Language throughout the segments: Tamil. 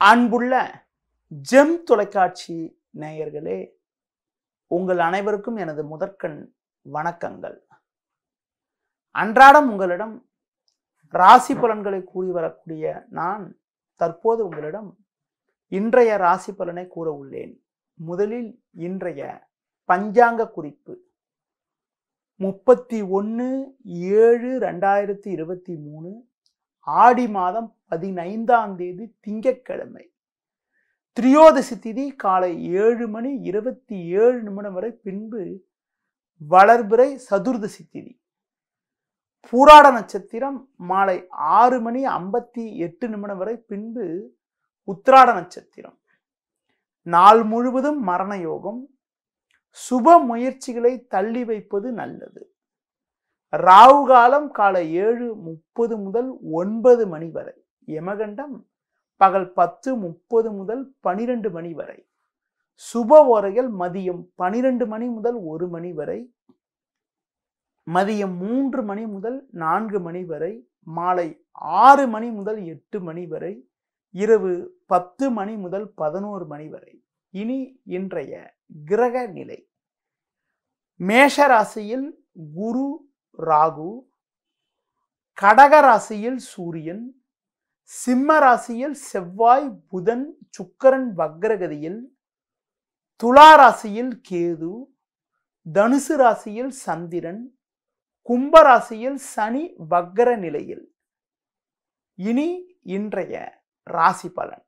அன்புள்ள ஜெம் தொலைக்காட்சி நேயர்களே உங்கள் அனைவருக்கும் எனது முதற்கண் வணக்கங்கள் அன்றாடம் உங்களிடம் ராசி பலன்களை கூறி வரக்கூடிய நான் தற்போது உங்களிடம் இன்றைய ராசி பலனை கூற உள்ளேன் முதலில் இன்றைய பஞ்சாங்க குறிப்பு முப்பத்தி ஒன்று ஏழு ரெண்டாயிரத்தி இருபத்தி மூணு ஆடி மாதம் பதினைந்தாம் தேதி திங்கட்கிழமை திரியோதசி திதி காலை ஏழு மணி இருபத்தி ஏழு நிமிடம் வரை பின்பு வளர்பிறை சதுர்தசி திதி பூராட நட்சத்திரம் மாலை ஆறு மணி ஐம்பத்தி எட்டு நிமிடம் வரை பின்பு உத்திராட நட்சத்திரம் நாள் முழுவதும் மரண யோகம் சுப முயற்சிகளை தள்ளி வைப்பது நல்லது ராகு காலம் காலை ஏழு முப்பது முதல் ஒன்பது மணி வரை யமகண்டம் பகல் பத்து முப்பது முதல் பனிரெண்டு மணி வரை சுப ஓரைகள் மதியம் பனிரெண்டு மணி முதல் ஒரு மணி வரை மதியம் மூன்று மணி முதல் நான்கு மணி வரை மாலை ஆறு மணி முதல் எட்டு மணி வரை இரவு பத்து மணி முதல் பதினோரு மணி வரை இனி இன்றைய கிரக நிலை மேஷ ராசியில் குரு ராகு கடக ராசியில் சூரியன் சிம்ம ராசியில் செவ்வாய் புதன் சுக்கரன் வக்ரகதியில் துலா ராசியில் கேது தனுசு ராசியில் சந்திரன் கும்ப ராசியில் சனி வக்ர நிலையில் இனி இன்றைய ராசி பலன்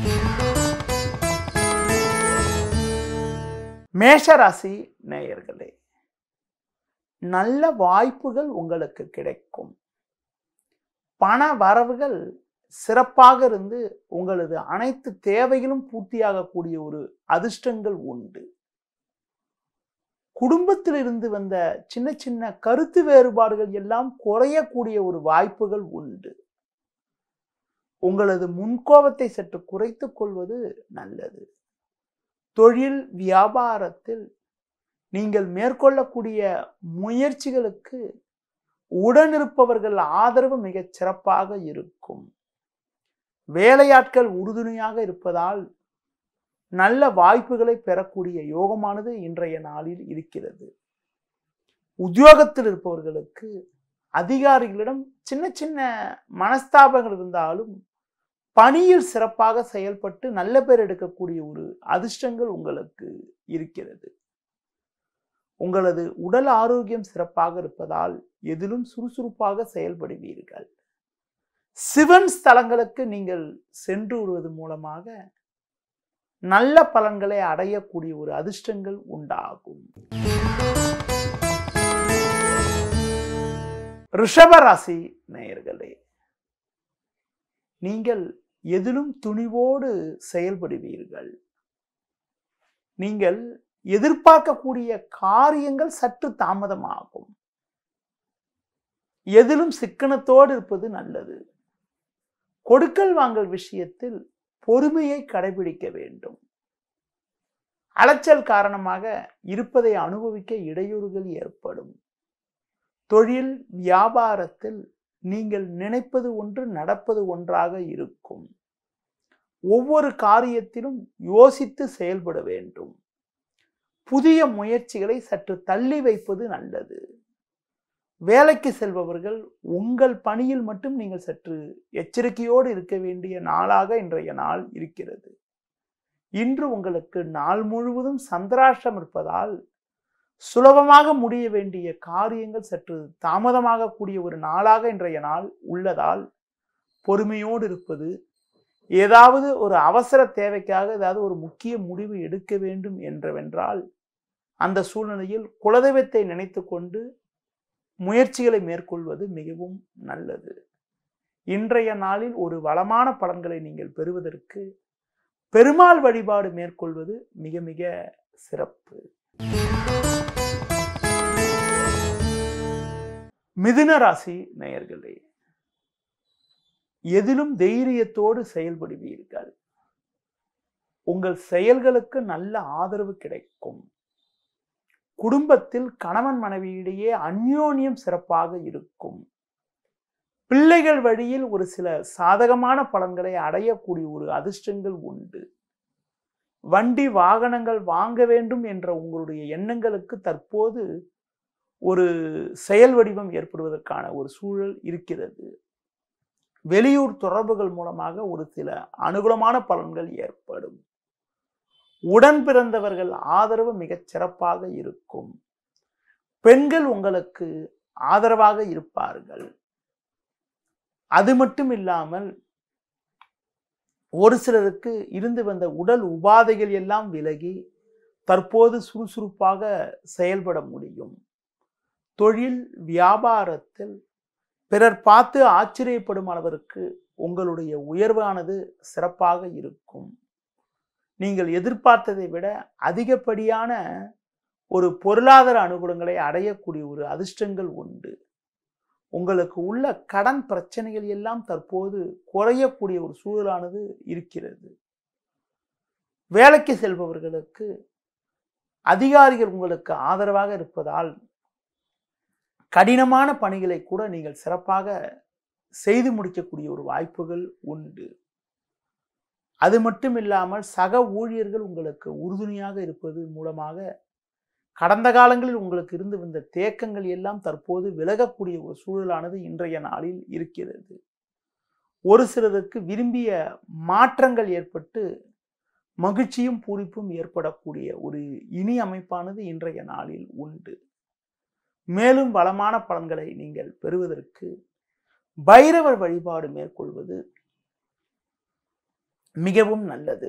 மேஷ ராசி நேயர்களே நல்ல வாய்ப்புகள் உங்களுக்கு கிடைக்கும் பண வரவுகள் சிறப்பாக இருந்து உங்களது அனைத்து தேவைகளும் பூர்த்தியாகக்கூடிய ஒரு அதிர்ஷ்டங்கள் உண்டு குடும்பத்தில் இருந்து வந்த சின்ன சின்ன கருத்து வேறுபாடுகள் எல்லாம் குறையக்கூடிய ஒரு வாய்ப்புகள் உண்டு உங்களது முன்கோபத்தை சற்று குறைத்துக் கொள்வது நல்லது தொழில் வியாபாரத்தில் நீங்கள் மேற்கொள்ளக்கூடிய முயற்சிகளுக்கு உடனிருப்பவர்கள் ஆதரவு மிகச் சிறப்பாக இருக்கும் வேலையாட்கள் உறுதுணையாக இருப்பதால் நல்ல வாய்ப்புகளை பெறக்கூடிய யோகமானது இன்றைய நாளில் இருக்கிறது உத்தியோகத்தில் இருப்பவர்களுக்கு அதிகாரிகளிடம் சின்ன சின்ன மனஸ்தாபங்கள் இருந்தாலும் பணியில் சிறப்பாக செயல்பட்டு நல்ல பேர் எடுக்கக்கூடிய ஒரு அதிர்ஷ்டங்கள் உங்களுக்கு இருக்கிறது உங்களது உடல் ஆரோக்கியம் சிறப்பாக இருப்பதால் எதிலும் சுறுசுறுப்பாக செயல்படுவீர்கள் சிவன் ஸ்தலங்களுக்கு நீங்கள் சென்று வருவது மூலமாக நல்ல பலன்களை அடையக்கூடிய ஒரு அதிர்ஷ்டங்கள் உண்டாகும் ரிஷபராசி நேயர்களே நீங்கள் எதிலும் துணிவோடு செயல்படுவீர்கள் நீங்கள் எதிர்பார்க்கக்கூடிய காரியங்கள் சற்று தாமதமாகும் எதிலும் சிக்கனத்தோடு இருப்பது நல்லது கொடுக்கல் வாங்கல் விஷயத்தில் பொறுமையை கடைபிடிக்க வேண்டும் அலைச்சல் காரணமாக இருப்பதை அனுபவிக்க இடையூறுகள் ஏற்படும் தொழில் வியாபாரத்தில் நீங்கள் நினைப்பது ஒன்று நடப்பது ஒன்றாக இருக்கும் ஒவ்வொரு காரியத்திலும் யோசித்து செயல்பட வேண்டும் புதிய முயற்சிகளை சற்று தள்ளி வைப்பது நல்லது வேலைக்கு செல்பவர்கள் உங்கள் பணியில் மட்டும் நீங்கள் சற்று எச்சரிக்கையோடு இருக்க வேண்டிய நாளாக இன்றைய நாள் இருக்கிறது இன்று உங்களுக்கு நாள் முழுவதும் சந்திராஷ்டம் இருப்பதால் சுலபமாக முடிய வேண்டிய காரியங்கள் சற்று தாமதமாக கூடிய ஒரு நாளாக இன்றைய நாள் உள்ளதால் பொறுமையோடு இருப்பது ஏதாவது ஒரு அவசர தேவைக்காக ஏதாவது ஒரு முக்கிய முடிவு எடுக்க வேண்டும் என்றவென்றால் அந்த சூழ்நிலையில் குலதெய்வத்தை நினைத்து கொண்டு முயற்சிகளை மேற்கொள்வது மிகவும் நல்லது இன்றைய நாளில் ஒரு வளமான பலன்களை நீங்கள் பெறுவதற்கு பெருமாள் வழிபாடு மேற்கொள்வது மிக மிக சிறப்பு மிதுன ராசி நேயர்களே எதிலும் தைரியத்தோடு செயல்படுவீர்கள் உங்கள் செயல்களுக்கு நல்ல ஆதரவு கிடைக்கும் குடும்பத்தில் கணவன் மனைவியிடையே அந்யோன்யம் சிறப்பாக இருக்கும் பிள்ளைகள் வழியில் ஒரு சில சாதகமான பலன்களை அடையக்கூடிய ஒரு அதிர்ஷ்டங்கள் உண்டு வண்டி வாகனங்கள் வாங்க வேண்டும் என்ற உங்களுடைய எண்ணங்களுக்கு தற்போது ஒரு செயல் வடிவம் ஏற்படுவதற்கான ஒரு சூழல் இருக்கிறது வெளியூர் தொடர்புகள் மூலமாக ஒரு சில அனுகூலமான பலன்கள் ஏற்படும் உடன் பிறந்தவர்கள் ஆதரவு மிகச் சிறப்பாக இருக்கும் பெண்கள் உங்களுக்கு ஆதரவாக இருப்பார்கள் அது மட்டும் இல்லாமல் ஒரு சிலருக்கு இருந்து வந்த உடல் உபாதைகள் எல்லாம் விலகி தற்போது சுறுசுறுப்பாக செயல்பட முடியும் தொழில் வியாபாரத்தில் பிறர் பார்த்து ஆச்சரியப்படும் அளவிற்கு உங்களுடைய உயர்வானது சிறப்பாக இருக்கும் நீங்கள் எதிர்பார்த்ததை விட அதிகப்படியான ஒரு பொருளாதார அனுகூலங்களை அடையக்கூடிய ஒரு அதிர்ஷ்டங்கள் உண்டு உங்களுக்கு உள்ள கடன் பிரச்சனைகள் எல்லாம் தற்போது குறையக்கூடிய ஒரு சூழலானது இருக்கிறது வேலைக்கு செல்பவர்களுக்கு அதிகாரிகள் உங்களுக்கு ஆதரவாக இருப்பதால் கடினமான பணிகளை கூட நீங்கள் சிறப்பாக செய்து முடிக்கக்கூடிய ஒரு வாய்ப்புகள் உண்டு அது மட்டும் இல்லாமல் சக ஊழியர்கள் உங்களுக்கு உறுதுணையாக இருப்பது மூலமாக கடந்த காலங்களில் உங்களுக்கு இருந்து வந்த தேக்கங்கள் எல்லாம் தற்போது விலகக்கூடிய ஒரு சூழலானது இன்றைய நாளில் இருக்கிறது ஒரு சிலருக்கு விரும்பிய மாற்றங்கள் ஏற்பட்டு மகிழ்ச்சியும் பூரிப்பும் ஏற்படக்கூடிய ஒரு இனி அமைப்பானது இன்றைய நாளில் உண்டு மேலும் வளமான பலன்களை நீங்கள் பெறுவதற்கு பைரவர் வழிபாடு மேற்கொள்வது மிகவும் நல்லது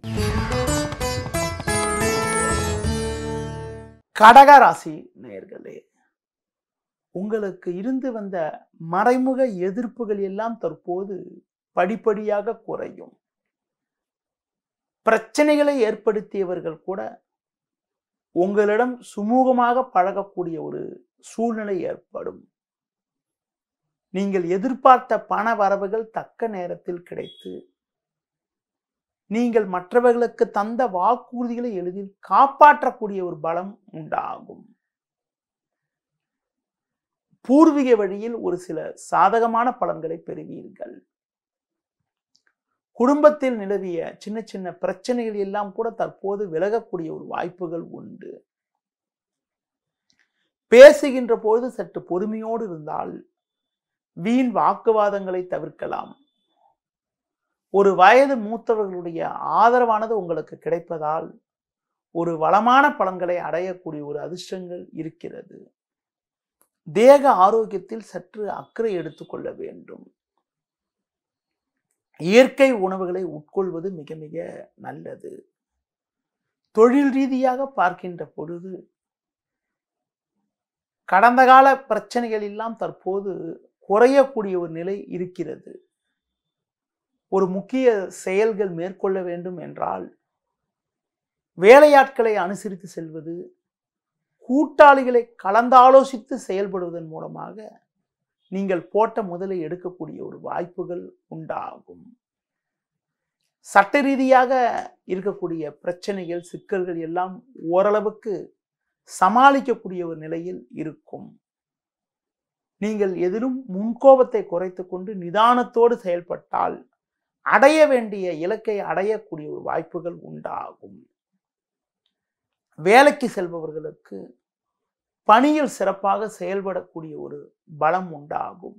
கடக ராசி நேயர்களே உங்களுக்கு இருந்து வந்த மறைமுக எதிர்ப்புகள் எல்லாம் தற்போது படிப்படியாக குறையும் பிரச்சனைகளை ஏற்படுத்தியவர்கள் கூட உங்களிடம் சுமூகமாக பழகக்கூடிய ஒரு சூழ்நிலை ஏற்படும் நீங்கள் எதிர்பார்த்த பண வரவுகள் தக்க நேரத்தில் கிடைத்து நீங்கள் மற்றவர்களுக்கு தந்த வாக்குறுதிகளை எளிதில் காப்பாற்றக்கூடிய ஒரு பலம் உண்டாகும் பூர்வீக வழியில் ஒரு சில சாதகமான பலன்களை பெறுவீர்கள் குடும்பத்தில் நிலவிய சின்ன சின்ன பிரச்சனைகள் எல்லாம் கூட தற்போது விலகக்கூடிய ஒரு வாய்ப்புகள் உண்டு பேசுகின்ற போது சற்று பொறுமையோடு இருந்தால் வீண் வாக்குவாதங்களை தவிர்க்கலாம் ஒரு வயது மூத்தவர்களுடைய ஆதரவானது உங்களுக்கு கிடைப்பதால் ஒரு வளமான பலன்களை அடையக்கூடிய ஒரு அதிர்ஷ்டங்கள் இருக்கிறது தேக ஆரோக்கியத்தில் சற்று அக்கறை எடுத்துக்கொள்ள வேண்டும் இயற்கை உணவுகளை உட்கொள்வது மிக மிக நல்லது தொழில் ரீதியாக பார்க்கின்ற பொழுது கடந்த கால பிரச்சனைகள் எல்லாம் தற்போது குறையக்கூடிய ஒரு நிலை இருக்கிறது ஒரு முக்கிய செயல்கள் மேற்கொள்ள வேண்டும் என்றால் வேலையாட்களை அனுசரித்து செல்வது கூட்டாளிகளை கலந்தாலோசித்து செயல்படுவதன் மூலமாக நீங்கள் போட்ட முதலை எடுக்கக்கூடிய ஒரு வாய்ப்புகள் உண்டாகும் சட்ட ரீதியாக இருக்கக்கூடிய பிரச்சனைகள் சிக்கல்கள் எல்லாம் ஓரளவுக்கு சமாளிக்கக்கூடிய ஒரு நிலையில் இருக்கும் நீங்கள் எதிலும் முன்கோபத்தை குறைத்து கொண்டு நிதானத்தோடு செயல்பட்டால் அடைய வேண்டிய இலக்கை அடையக்கூடிய ஒரு வாய்ப்புகள் உண்டாகும் வேலைக்கு செல்பவர்களுக்கு பணியில் சிறப்பாக செயல்படக்கூடிய ஒரு பலம் உண்டாகும்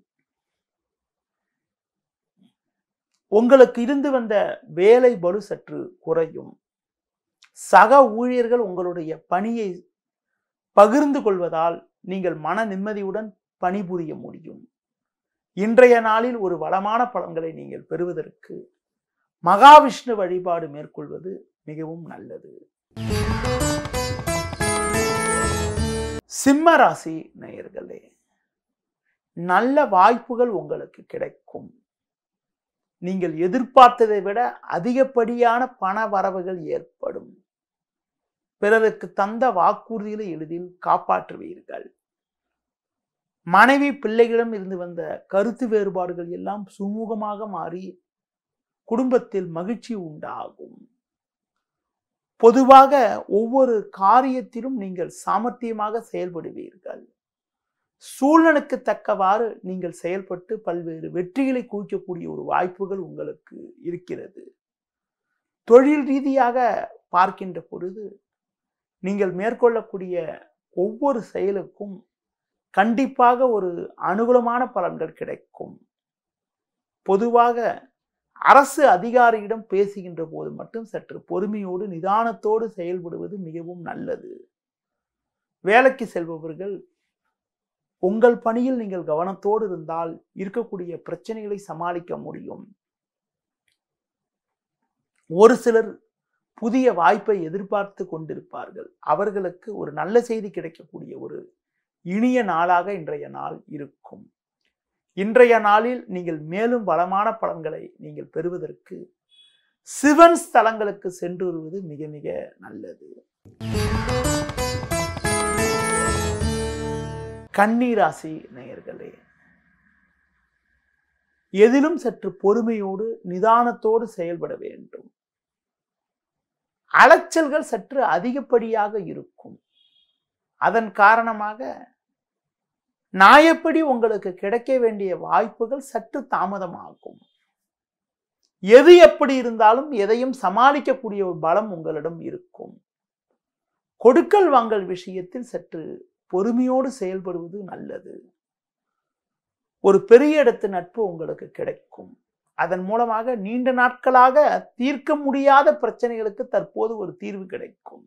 உங்களுக்கு இருந்து வந்த வேலை பளு சற்று குறையும் சக ஊழியர்கள் உங்களுடைய பணியை பகிர்ந்து கொள்வதால் நீங்கள் மன நிம்மதியுடன் பணிபுரிய முடியும் இன்றைய நாளில் ஒரு வளமான பலன்களை நீங்கள் பெறுவதற்கு மகாவிஷ்ணு வழிபாடு மேற்கொள்வது மிகவும் நல்லது சிம்ம ராசி நேயர்களே நல்ல வாய்ப்புகள் உங்களுக்கு கிடைக்கும் நீங்கள் எதிர்பார்த்ததை விட அதிகப்படியான பண வரவுகள் ஏற்படும் பிறருக்கு தந்த வாக்குறுதிகளை எளிதில் காப்பாற்றுவீர்கள் மனைவி பிள்ளைகளிடம் இருந்து வந்த கருத்து வேறுபாடுகள் எல்லாம் சுமூகமாக மாறி குடும்பத்தில் மகிழ்ச்சி உண்டாகும் பொதுவாக ஒவ்வொரு காரியத்திலும் நீங்கள் சாமர்த்தியமாக செயல்படுவீர்கள் சூழலுக்கு தக்கவாறு நீங்கள் செயல்பட்டு பல்வேறு வெற்றிகளை குவிக்கக்கூடிய ஒரு வாய்ப்புகள் உங்களுக்கு இருக்கிறது தொழில் ரீதியாக பார்க்கின்ற பொழுது நீங்கள் மேற்கொள்ளக்கூடிய ஒவ்வொரு செயலுக்கும் கண்டிப்பாக ஒரு அனுகூலமான பலன்கள் கிடைக்கும் பொதுவாக அரசு அதிகாரியிடம் பேசுகின்ற போது மட்டும் சற்று பொறுமையோடு நிதானத்தோடு செயல்படுவது மிகவும் நல்லது வேலைக்கு செல்பவர்கள் உங்கள் பணியில் நீங்கள் கவனத்தோடு இருந்தால் இருக்கக்கூடிய பிரச்சனைகளை சமாளிக்க முடியும் ஒரு சிலர் புதிய வாய்ப்பை எதிர்பார்த்து கொண்டிருப்பார்கள் அவர்களுக்கு ஒரு நல்ல செய்தி கிடைக்கக்கூடிய ஒரு இனிய நாளாக இன்றைய நாள் இருக்கும் இன்றைய நாளில் நீங்கள் மேலும் வளமான பலன்களை நீங்கள் பெறுவதற்கு சிவன் ஸ்தலங்களுக்கு சென்று வருவது மிக மிக நல்லது கன்னிராசி நேயர்களே எதிலும் சற்று பொறுமையோடு நிதானத்தோடு செயல்பட வேண்டும் அலைச்சல்கள் சற்று அதிகப்படியாக இருக்கும் அதன் காரணமாக நியாயப்படி உங்களுக்கு கிடைக்க வேண்டிய வாய்ப்புகள் சற்று தாமதமாகும் எது எப்படி இருந்தாலும் எதையும் சமாளிக்கக்கூடிய ஒரு பலம் உங்களிடம் இருக்கும் கொடுக்கல் வாங்கல் விஷயத்தில் சற்று பொறுமையோடு செயல்படுவது நல்லது ஒரு பெரிய இடத்து நட்பு உங்களுக்கு கிடைக்கும் அதன் மூலமாக நீண்ட நாட்களாக தீர்க்க முடியாத பிரச்சனைகளுக்கு தற்போது ஒரு தீர்வு கிடைக்கும்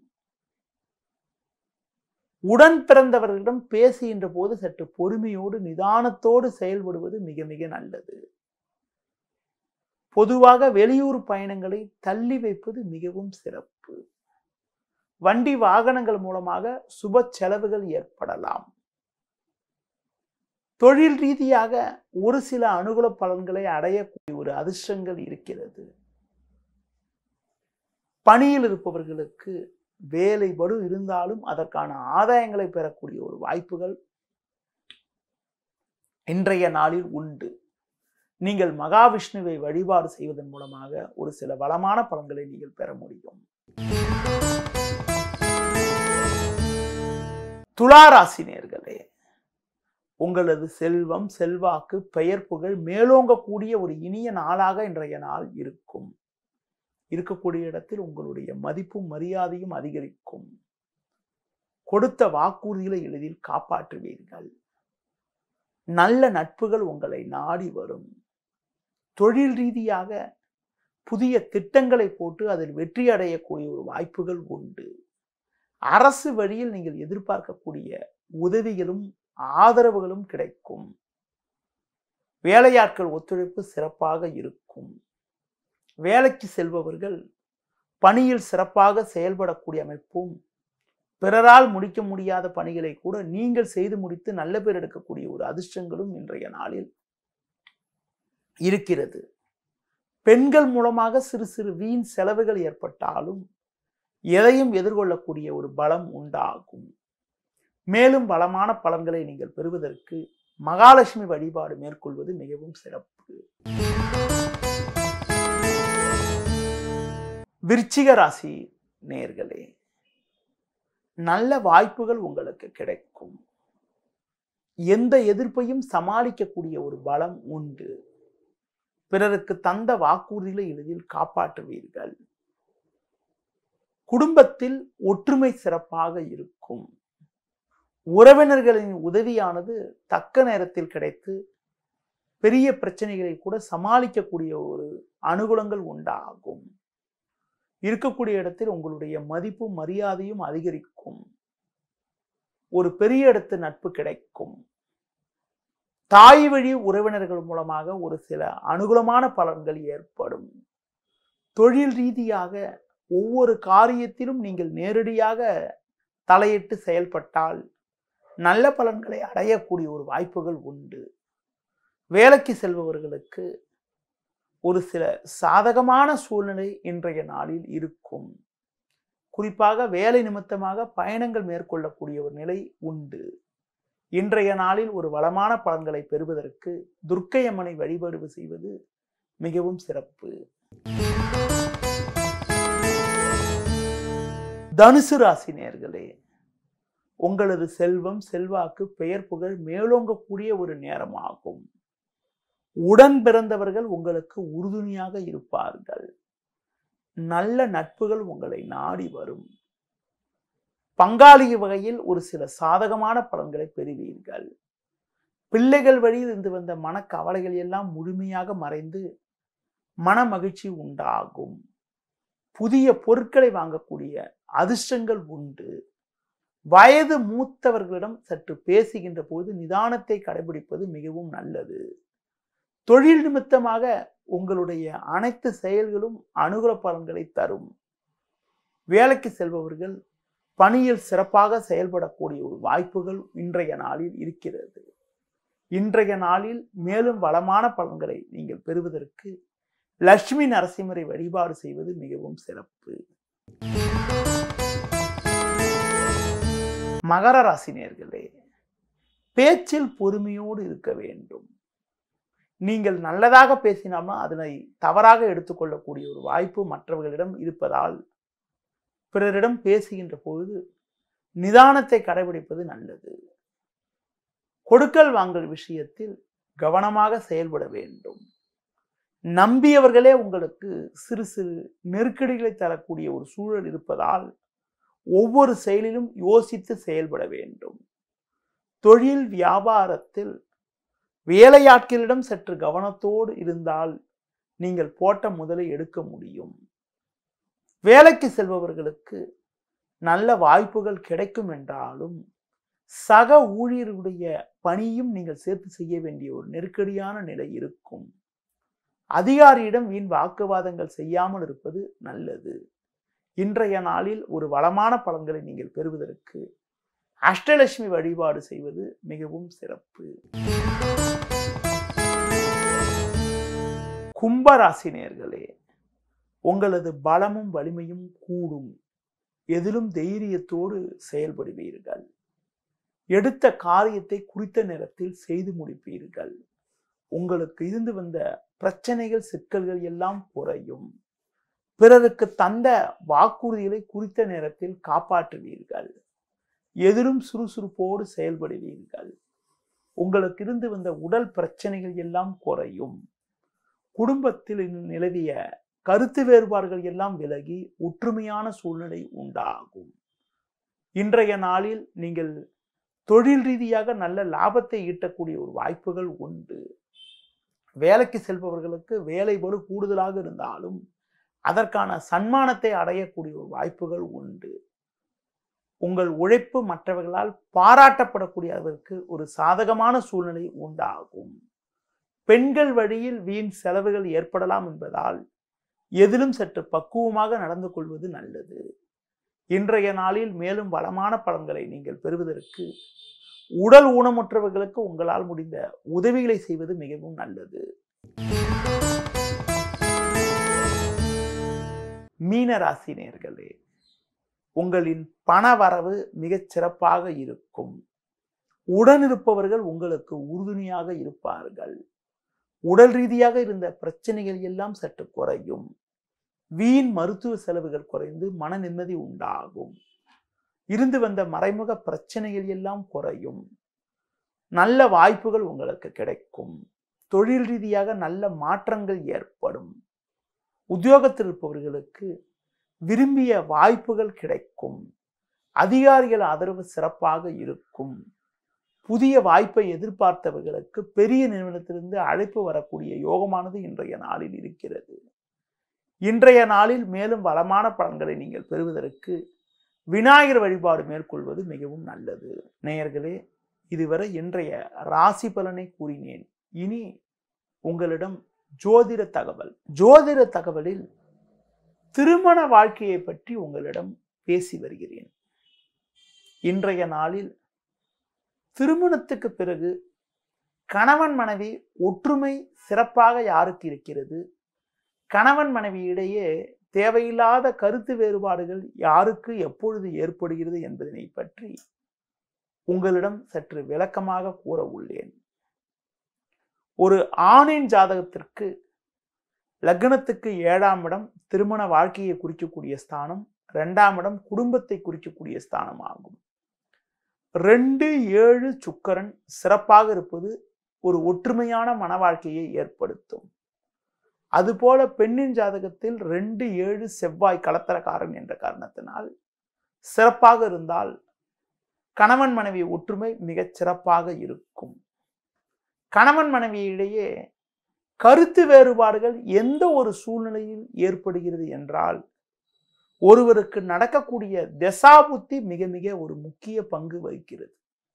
உடன் பிறந்தவர்களிடம் பேசுகின்ற போது சற்று பொறுமையோடு நிதானத்தோடு செயல்படுவது மிக மிக நல்லது பொதுவாக வெளியூர் பயணங்களை தள்ளி வைப்பது மிகவும் சிறப்பு வண்டி வாகனங்கள் மூலமாக சுப செலவுகள் ஏற்படலாம் தொழில் ரீதியாக ஒரு சில அனுகூல பலன்களை அடையக்கூடிய ஒரு அதிர்ஷ்டங்கள் இருக்கிறது பணியில் இருப்பவர்களுக்கு வேலை படு இருந்தாலும் அதற்கான ஆதாயங்களை பெறக்கூடிய ஒரு வாய்ப்புகள் இன்றைய நாளில் உண்டு நீங்கள் மகாவிஷ்ணுவை வழிபாடு செய்வதன் மூலமாக ஒரு சில வளமான பலன்களை நீங்கள் பெற முடியும் துளாராசி நேர்களே உங்களது செல்வம் செல்வாக்கு பெயர் புகழ் மேலோங்கக்கூடிய ஒரு இனிய நாளாக இன்றைய நாள் இருக்கும் இருக்கக்கூடிய இடத்தில் உங்களுடைய மதிப்பும் மரியாதையும் அதிகரிக்கும் கொடுத்த வாக்குறுதிகளை எளிதில் காப்பாற்றுவீர்கள் நல்ல நட்புகள் உங்களை நாடி வரும் தொழில் ரீதியாக புதிய திட்டங்களை போட்டு அதில் வெற்றி அடையக்கூடிய ஒரு வாய்ப்புகள் உண்டு அரசு வழியில் நீங்கள் எதிர்பார்க்கக்கூடிய உதவிகளும் ஆதரவுகளும் கிடைக்கும் வேலையாட்கள் ஒத்துழைப்பு சிறப்பாக இருக்கும் வேலைக்கு செல்பவர்கள் பணியில் சிறப்பாக செயல்படக்கூடிய அமைப்பும் பிறரால் முடிக்க முடியாத பணிகளை கூட நீங்கள் செய்து முடித்து நல்ல பேர் எடுக்கக்கூடிய ஒரு அதிர்ஷ்டங்களும் இன்றைய நாளில் இருக்கிறது பெண்கள் மூலமாக சிறு சிறு வீண் செலவுகள் ஏற்பட்டாலும் எதையும் எதிர்கொள்ளக்கூடிய ஒரு பலம் உண்டாகும் மேலும் பலமான பலன்களை நீங்கள் பெறுவதற்கு மகாலட்சுமி வழிபாடு மேற்கொள்வது மிகவும் சிறப்பு விருச்சிக ராசி நேர்களே நல்ல வாய்ப்புகள் உங்களுக்கு கிடைக்கும் எந்த எதிர்ப்பையும் சமாளிக்கக்கூடிய ஒரு பலம் உண்டு பிறருக்கு தந்த வாக்குறுதிகளை எளிதில் காப்பாற்றுவீர்கள் குடும்பத்தில் ஒற்றுமை சிறப்பாக இருக்கும் உறவினர்களின் உதவியானது தக்க நேரத்தில் கிடைத்து பெரிய பிரச்சனைகளை கூட சமாளிக்கக்கூடிய ஒரு அனுகூலங்கள் உண்டாகும் இருக்கக்கூடிய இடத்தில் உங்களுடைய மதிப்பும் மரியாதையும் அதிகரிக்கும் ஒரு பெரிய இடத்து நட்பு கிடைக்கும் தாய் வழி உறவினர்கள் மூலமாக ஒரு சில அனுகூலமான பலன்கள் ஏற்படும் தொழில் ரீதியாக ஒவ்வொரு காரியத்திலும் நீங்கள் நேரடியாக தலையிட்டு செயல்பட்டால் நல்ல பலன்களை அடையக்கூடிய ஒரு வாய்ப்புகள் உண்டு வேலைக்கு செல்பவர்களுக்கு ஒரு சில சாதகமான சூழ்நிலை இன்றைய நாளில் இருக்கும் குறிப்பாக வேலை நிமித்தமாக பயணங்கள் மேற்கொள்ளக்கூடிய ஒரு நிலை உண்டு இன்றைய நாளில் ஒரு வளமான பலன்களை பெறுவதற்கு துர்க்கையம்மனை வழிபாடு செய்வது மிகவும் சிறப்பு தனுசு ராசி நேர்களே உங்களது செல்வம் செல்வாக்கு பெயர் புகழ் மேலோங்கக்கூடிய ஒரு நேரமாகும் உடன் பிறந்தவர்கள் உங்களுக்கு உறுதுணையாக இருப்பார்கள் நல்ல நட்புகள் உங்களை நாடி வரும் பங்காளி வகையில் ஒரு சில சாதகமான பலன்களை பெறுவீர்கள் பிள்ளைகள் வழியில் இருந்து வந்த மனக்கவலைகள் எல்லாம் முழுமையாக மறைந்து மன மகிழ்ச்சி உண்டாகும் புதிய பொருட்களை வாங்கக்கூடிய அதிர்ஷ்டங்கள் உண்டு வயது மூத்தவர்களிடம் சற்று பேசுகின்ற போது நிதானத்தை கடைபிடிப்பது மிகவும் நல்லது தொழில் நிமித்தமாக உங்களுடைய அனைத்து செயல்களும் அனுகூல பலன்களை தரும் வேலைக்கு செல்பவர்கள் பணியில் சிறப்பாக செயல்படக்கூடிய ஒரு வாய்ப்புகள் இன்றைய நாளில் இருக்கிறது இன்றைய நாளில் மேலும் வளமான பலன்களை நீங்கள் பெறுவதற்கு லட்சுமி நரசிம்மரை வழிபாடு செய்வது மிகவும் சிறப்பு மகர ராசி நேர்களே பேச்சில் பொறுமையோடு இருக்க வேண்டும் நீங்கள் நல்லதாக பேசினாலும் அதனை தவறாக எடுத்துக்கொள்ளக்கூடிய ஒரு வாய்ப்பு மற்றவர்களிடம் இருப்பதால் பிறரிடம் பேசுகின்ற பொழுது நிதானத்தை கடைபிடிப்பது நல்லது கொடுக்கல் வாங்கல் விஷயத்தில் கவனமாக செயல்பட வேண்டும் நம்பியவர்களே உங்களுக்கு சிறு சிறு நெருக்கடிகளை தரக்கூடிய ஒரு சூழல் இருப்பதால் ஒவ்வொரு செயலிலும் யோசித்து செயல்பட வேண்டும் தொழில் வியாபாரத்தில் வேலையாட்களிடம் சற்று கவனத்தோடு இருந்தால் நீங்கள் போட்ட முதலை எடுக்க முடியும் வேலைக்கு செல்பவர்களுக்கு நல்ல வாய்ப்புகள் கிடைக்கும் என்றாலும் சக ஊழியர்களுடைய பணியும் நீங்கள் சேர்த்து செய்ய வேண்டிய ஒரு நெருக்கடியான நிலை இருக்கும் அதிகாரியிடம் வீண் வாக்குவாதங்கள் செய்யாமல் இருப்பது நல்லது இன்றைய நாளில் ஒரு வளமான பலன்களை நீங்கள் பெறுவதற்கு அஷ்டலட்சுமி வழிபாடு செய்வது மிகவும் சிறப்பு கும்பராசி நேர்களே உங்களது பலமும் வலிமையும் கூடும் எதிலும் தைரியத்தோடு செயல்படுவீர்கள் எடுத்த காரியத்தை குறித்த நேரத்தில் செய்து முடிப்பீர்கள் உங்களுக்கு இருந்து வந்த பிரச்சனைகள் சிக்கல்கள் எல்லாம் குறையும் பிறருக்கு தந்த வாக்குறுதிகளை குறித்த நேரத்தில் காப்பாற்றுவீர்கள் எதிலும் சுறுசுறுப்போடு செயல்படுவீர்கள் உங்களுக்கு இருந்து வந்த உடல் பிரச்சனைகள் எல்லாம் குறையும் குடும்பத்தில் நிலவிய கருத்து வேறுபாடுகள் எல்லாம் விலகி ஒற்றுமையான சூழ்நிலை உண்டாகும் இன்றைய நாளில் நீங்கள் தொழில் ரீதியாக நல்ல லாபத்தை ஈட்டக்கூடிய ஒரு வாய்ப்புகள் உண்டு வேலைக்கு செல்பவர்களுக்கு வேலை பளு கூடுதலாக இருந்தாலும் அதற்கான சன்மானத்தை அடையக்கூடிய ஒரு வாய்ப்புகள் உண்டு உங்கள் உழைப்பு மற்றவர்களால் பாராட்டப்படக்கூடிய அளவிற்கு ஒரு சாதகமான சூழ்நிலை உண்டாகும் பெண்கள் வழியில் வீண் செலவுகள் ஏற்படலாம் என்பதால் எதிலும் சற்று பக்குவமாக நடந்து கொள்வது நல்லது இன்றைய நாளில் மேலும் வளமான பலன்களை நீங்கள் பெறுவதற்கு உடல் ஊனமுற்றவர்களுக்கு உங்களால் முடிந்த உதவிகளை செய்வது மிகவும் நல்லது மீன ராசி நேர்களே உங்களின் பண வரவு மிகச் சிறப்பாக இருக்கும் உடனிருப்பவர்கள் உங்களுக்கு உறுதுணையாக இருப்பார்கள் உடல் ரீதியாக இருந்த பிரச்சனைகள் எல்லாம் சற்று குறையும் வீண் மருத்துவ செலவுகள் குறைந்து மன நிம்மதி உண்டாகும் இருந்து வந்த மறைமுக பிரச்சனைகள் எல்லாம் குறையும் நல்ல வாய்ப்புகள் உங்களுக்கு கிடைக்கும் தொழில் ரீதியாக நல்ல மாற்றங்கள் ஏற்படும் உத்தியோகத்தில் இருப்பவர்களுக்கு விரும்பிய வாய்ப்புகள் கிடைக்கும் அதிகாரிகள் ஆதரவு சிறப்பாக இருக்கும் புதிய வாய்ப்பை எதிர்பார்த்தவர்களுக்கு பெரிய நிறுவனத்திலிருந்து அழைப்பு வரக்கூடிய யோகமானது இன்றைய நாளில் இருக்கிறது இன்றைய நாளில் மேலும் வளமான பலன்களை நீங்கள் பெறுவதற்கு விநாயகர் வழிபாடு மேற்கொள்வது மிகவும் நல்லது நேயர்களே இதுவரை இன்றைய ராசி பலனை கூறினேன் இனி உங்களிடம் ஜோதிட தகவல் ஜோதிட தகவலில் திருமண வாழ்க்கையை பற்றி உங்களிடம் பேசி வருகிறேன் இன்றைய நாளில் திருமணத்துக்கு பிறகு கணவன் மனைவி ஒற்றுமை சிறப்பாக யாருக்கு இருக்கிறது கணவன் மனைவி இடையே தேவையில்லாத கருத்து வேறுபாடுகள் யாருக்கு எப்பொழுது ஏற்படுகிறது என்பதனை பற்றி உங்களிடம் சற்று விளக்கமாக கூற உள்ளேன் ஒரு ஆணின் ஜாதகத்திற்கு லக்னத்துக்கு ஏழாம் இடம் திருமண வாழ்க்கையை குறிக்கக்கூடிய ஸ்தானம் இரண்டாம் இடம் குடும்பத்தை குறிக்கக்கூடிய ஸ்தானம் ஆகும் ரெண்டு ஏழு சுக்கரன் சிறப்பாக இருப்பது ஒரு ஒற்றுமையான மன வாழ்க்கையை ஏற்படுத்தும் அதுபோல பெண்ணின் ஜாதகத்தில் ரெண்டு ஏழு செவ்வாய் கலத்தரக்காரன் என்ற காரணத்தினால் சிறப்பாக இருந்தால் கணவன் மனைவி ஒற்றுமை மிகச் சிறப்பாக இருக்கும் கணவன் மனைவியிடையே கருத்து வேறுபாடுகள் எந்த ஒரு சூழ்நிலையில் ஏற்படுகிறது என்றால் ஒருவருக்கு நடக்கக்கூடிய தசாபுத்தி மிக மிக ஒரு முக்கிய பங்கு வகிக்கிறது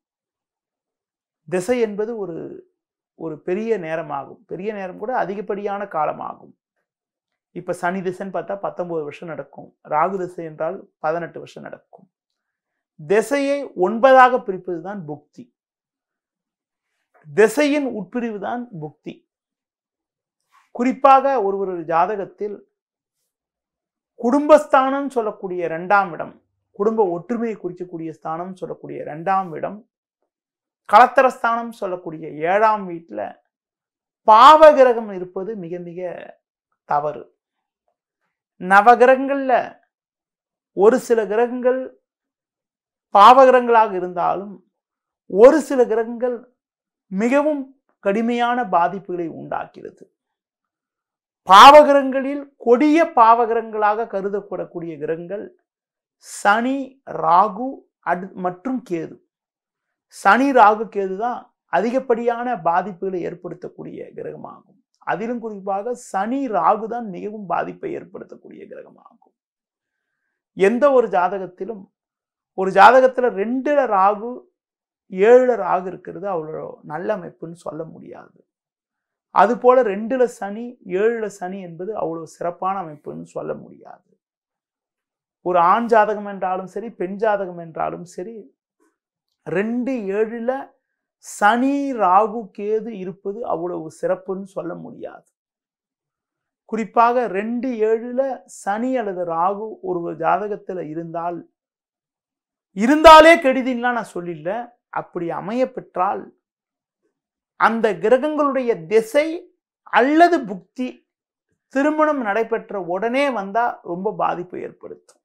திசை என்பது ஒரு ஒரு பெரிய நேரமாகும் பெரிய நேரம் கூட அதிகப்படியான காலமாகும் இப்ப சனி திசைன்னு பார்த்தா பத்தொன்பது வருஷம் நடக்கும் ராகு திசை என்றால் பதினெட்டு வருஷம் நடக்கும் திசையை ஒன்பதாக பிரிப்பதுதான் புக்தி திசையின் உட்பிரிவு தான் புக்தி குறிப்பாக ஒருவர் ஜாதகத்தில் குடும்பஸ்தானம் சொல்லக்கூடிய இரண்டாம் இடம் குடும்ப ஒற்றுமையை குறிக்கக்கூடிய ஸ்தானம் சொல்லக்கூடிய இரண்டாம் இடம் கலத்தரஸ்தானம் சொல்லக்கூடிய ஏழாம் வீட்டுல பாவகிரகம் இருப்பது மிக மிக தவறு நவகிரகங்கள்ல ஒரு சில கிரகங்கள் பாவகிரகங்களாக இருந்தாலும் ஒரு சில கிரகங்கள் மிகவும் கடுமையான பாதிப்புகளை உண்டாக்கிறது பாவகிரகங்களில் கொடிய பாவகிரகங்களாக கருதப்படக்கூடிய கிரகங்கள் சனி ராகு அடு மற்றும் கேது சனி ராகு கேது தான் அதிகப்படியான பாதிப்புகளை ஏற்படுத்தக்கூடிய கிரகமாகும் அதிலும் குறிப்பாக சனி ராகு தான் மிகவும் பாதிப்பை ஏற்படுத்தக்கூடிய கிரகமாகும் எந்த ஒரு ஜாதகத்திலும் ஒரு ஜாதகத்துல ரெண்டுல ராகு ஏழுல ராகு இருக்கிறது அவ்வளோ நல்ல அமைப்புன்னு சொல்ல முடியாது அது போல ரெண்டுல சனி ஏழுல சனி என்பது அவ்வளவு சிறப்பான அமைப்புன்னு சொல்ல முடியாது ஒரு ஆண் ஜாதகம் என்றாலும் சரி பெண் ஜாதகம் என்றாலும் சரி ரெண்டு ஏழுல சனி ராகு கேது இருப்பது அவ்வளவு சிறப்புன்னு சொல்ல முடியாது குறிப்பாக ரெண்டு ஏழுல சனி அல்லது ராகு ஒரு ஜாதகத்துல இருந்தால் இருந்தாலே கெடுதின்லாம் நான் சொல்லிடல அப்படி அமைய பெற்றால் அந்த கிரகங்களுடைய திசை அல்லது புக்தி திருமணம் நடைபெற்ற உடனே வந்தா ரொம்ப பாதிப்பு ஏற்படுத்தும்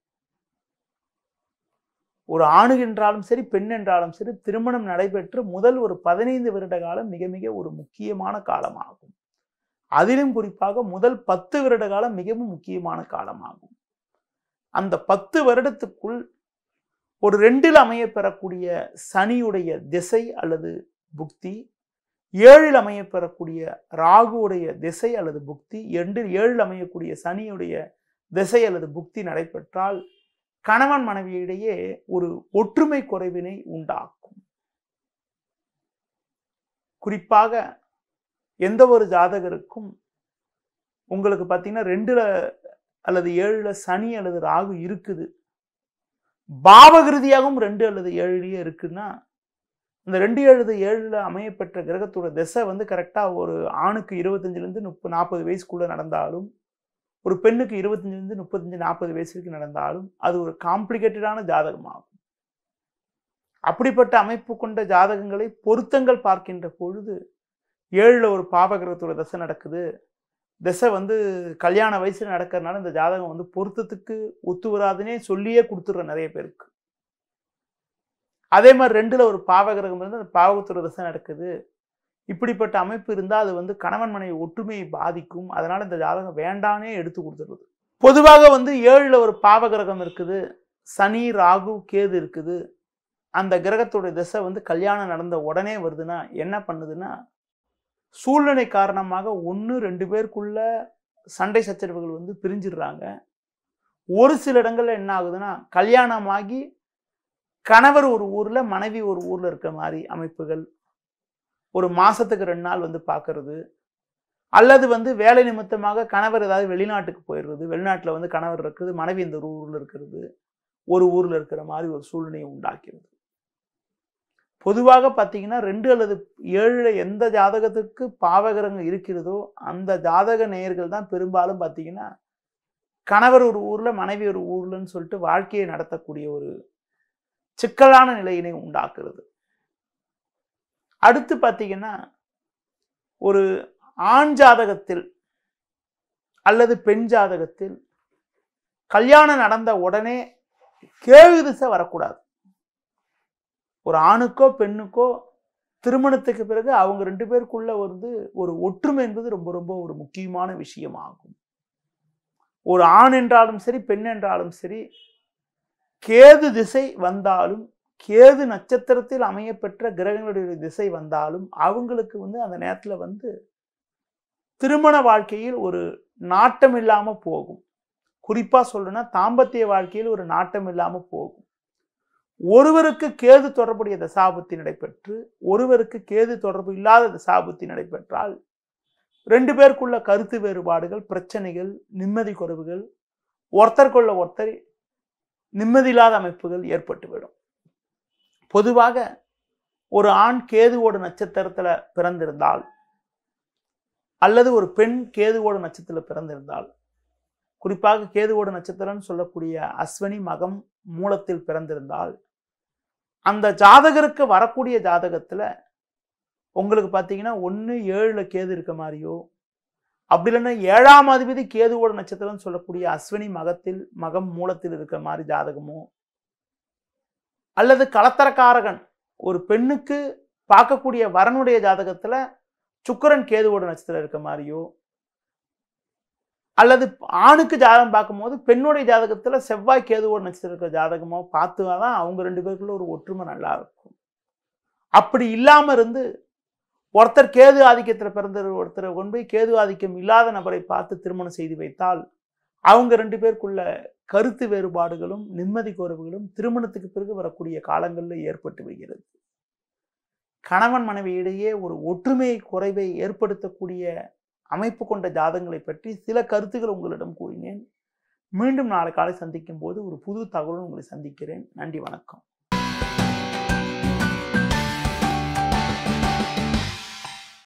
ஒரு ஆணு என்றாலும் சரி பெண் என்றாலும் சரி திருமணம் நடைபெற்று முதல் ஒரு பதினைந்து வருட காலம் மிக மிக ஒரு முக்கியமான காலமாகும் அதிலும் குறிப்பாக முதல் பத்து வருட காலம் மிகவும் முக்கியமான காலமாகும் அந்த பத்து வருடத்துக்குள் ஒரு ரெண்டில் அமைய பெறக்கூடிய சனியுடைய திசை அல்லது புக்தி ஏழில் அமைய பெறக்கூடிய ராகுவுடைய திசை அல்லது புக்தி எண்டில் ஏழில் அமையக்கூடிய சனியுடைய திசை அல்லது புக்தி நடைபெற்றால் கணவன் மனைவியிடையே ஒரு ஒற்றுமை குறைவினை உண்டாக்கும் குறிப்பாக எந்த ஒரு ஜாதகருக்கும் உங்களுக்கு பார்த்தீங்கன்னா ரெண்டுல அல்லது ஏழுல சனி அல்லது ராகு இருக்குது பாவகிருதியாகவும் ரெண்டு அல்லது ஏழுலயே இருக்குன்னா இந்த ரெண்டு எழுது ஏழுல அமையப்பெற்ற கிரகத்தோட திசை வந்து கரெக்டாக ஒரு ஆணுக்கு இருபத்தஞ்சிலேருந்து முப்பது நாற்பது வயசுக்குள்ள நடந்தாலும் ஒரு பெண்ணுக்கு இருபத்தஞ்சிலேருந்து முப்பத்தஞ்சு நாற்பது வயசுக்கு நடந்தாலும் அது ஒரு காம்ப்ளிகேட்டடான ஜாதகமாகும் அப்படிப்பட்ட அமைப்பு கொண்ட ஜாதகங்களை பொருத்தங்கள் பார்க்கின்ற பொழுது ஏழுல ஒரு பாவகிரகத்தோட தசை நடக்குது திசை வந்து கல்யாண வயசுல நடக்கிறதுனால இந்த ஜாதகம் வந்து பொருத்தத்துக்கு ஒத்து வராதுன்னே சொல்லியே கொடுத்துட்ற நிறைய பேருக்கு அதே மாதிரி ரெண்டுல ஒரு பாவகிரகம் இருந்து அந்த பாவகத்தோட தசை நடக்குது இப்படிப்பட்ட அமைப்பு இருந்தால் அது வந்து கணவன் மனைவி ஒற்றுமையை பாதிக்கும் அதனால இந்த ஜாதகம் வேண்டானே எடுத்து கொடுத்துருது பொதுவாக வந்து ஏழுல ஒரு பாவகிரகம் இருக்குது சனி ராகு கேது இருக்குது அந்த கிரகத்தோட திசை வந்து கல்யாணம் நடந்த உடனே வருதுன்னா என்ன பண்ணுதுன்னா சூழ்நிலை காரணமாக ஒன்று ரெண்டு பேருக்குள்ள சண்டை சச்சரவுகள் வந்து பிரிஞ்சிடுறாங்க ஒரு சில இடங்கள்ல என்ன ஆகுதுன்னா கல்யாணமாகி கணவர் ஒரு ஊர்ல மனைவி ஒரு ஊர்ல இருக்கிற மாதிரி அமைப்புகள் ஒரு மாசத்துக்கு ரெண்டு நாள் வந்து பார்க்கறது அல்லது வந்து வேலை நிமித்தமாக கணவர் ஏதாவது வெளிநாட்டுக்கு போயிடுறது வெளிநாட்டில் வந்து கணவர் இருக்குது மனைவி இந்த ஒரு ஊர்ல இருக்கிறது ஒரு ஊர்ல இருக்கிற மாதிரி ஒரு சூழ்நிலையை உண்டாக்கிறது பொதுவாக பார்த்தீங்கன்னா ரெண்டு அல்லது ஏழுல எந்த ஜாதகத்துக்கு பாவகிரகம் இருக்கிறதோ அந்த ஜாதக நேயர்கள் தான் பெரும்பாலும் பார்த்தீங்கன்னா கணவர் ஒரு ஊர்ல மனைவி ஒரு ஊர்லன்னு சொல்லிட்டு வாழ்க்கையை நடத்தக்கூடிய ஒரு சிக்கலான நிலையினை உண்டாக்குறது அடுத்து பார்த்தீங்கன்னா ஒரு ஆண் ஜாதகத்தில் அல்லது பெண் ஜாதகத்தில் கல்யாணம் நடந்த உடனே கேழு திசை வரக்கூடாது ஒரு ஆணுக்கோ பெண்ணுக்கோ திருமணத்துக்கு பிறகு அவங்க ரெண்டு பேருக்குள்ள வந்து ஒரு ஒற்றுமை என்பது ரொம்ப ரொம்ப ஒரு முக்கியமான விஷயமாகும் ஒரு ஆண் என்றாலும் சரி பெண் என்றாலும் சரி கேது திசை வந்தாலும் கேது நட்சத்திரத்தில் அமையப்பெற்ற கிரகங்களுடைய திசை வந்தாலும் அவங்களுக்கு வந்து அந்த நேரத்தில் வந்து திருமண வாழ்க்கையில் ஒரு நாட்டம் இல்லாம போகும் குறிப்பா சொல்லணும்னா தாம்பத்திய வாழ்க்கையில் ஒரு நாட்டம் இல்லாம போகும் ஒருவருக்கு கேது தொடர்புடைய தசாபுத்தி நடைபெற்று ஒருவருக்கு கேது தொடர்பு இல்லாத தசாபுத்தி நடைபெற்றால் ரெண்டு பேருக்குள்ள கருத்து வேறுபாடுகள் பிரச்சனைகள் நிம்மதி குறைவுகள் ஒருத்தருக்குள்ள ஒருத்தர் நிம்மதியில்லாத அமைப்புகள் ஏற்பட்டுவிடும் பொதுவாக ஒரு ஆண் கேதுவோட நட்சத்திரத்துல பிறந்திருந்தால் அல்லது ஒரு பெண் கேதுவோட நட்சத்திரத்தில் பிறந்திருந்தால் குறிப்பாக கேதுவோட நட்சத்திரம்னு சொல்லக்கூடிய அஸ்வினி மகம் மூலத்தில் பிறந்திருந்தால் அந்த ஜாதகருக்கு வரக்கூடிய ஜாதகத்துல உங்களுக்கு பார்த்தீங்கன்னா ஒன்று ஏழுல கேது இருக்க மாதிரியோ அப்படி இல்லைன்னா ஏழாம் அதிபதி கேதுவோட நட்சத்திரம்னு சொல்லக்கூடிய அஸ்வினி மகத்தில் மகம் மூலத்தில் இருக்கிற மாதிரி ஜாதகமோ அல்லது கலத்தரக்காரகன் ஒரு பெண்ணுக்கு பார்க்கக்கூடிய வரனுடைய ஜாதகத்துல சுக்கரன் கேதுவோட நட்சத்திரம் இருக்க மாதிரியோ அல்லது ஆணுக்கு ஜாதகம் பார்க்கும்போது பெண்ணுடைய ஜாதகத்துல செவ்வாய் கேதுவோட நட்சத்திரம் இருக்கிற ஜாதகமோ பார்த்துதான் அவங்க ரெண்டு பேருக்குள்ள ஒரு ஒற்றுமை நல்லா இருக்கும் அப்படி இல்லாம இருந்து ஒருத்தர் கேது ஆதிக்கத்தில் பிறந்த ஒருத்தரை கொண்டு போய் கேது ஆதிக்கம் இல்லாத நபரை பார்த்து திருமணம் செய்து வைத்தால் அவங்க ரெண்டு பேருக்குள்ள கருத்து வேறுபாடுகளும் நிம்மதி குறைவுகளும் திருமணத்துக்கு பிறகு வரக்கூடிய காலங்களில் ஏற்பட்டு வருகிறது கணவன் மனைவி இடையே ஒரு ஒற்றுமை குறைவை ஏற்படுத்தக்கூடிய அமைப்பு கொண்ட ஜாதகங்களை பற்றி சில கருத்துக்கள் உங்களிடம் கூறினேன் மீண்டும் நாளை காலை சந்திக்கும் போது ஒரு புது தகவலுடன் உங்களை சந்திக்கிறேன் நன்றி வணக்கம்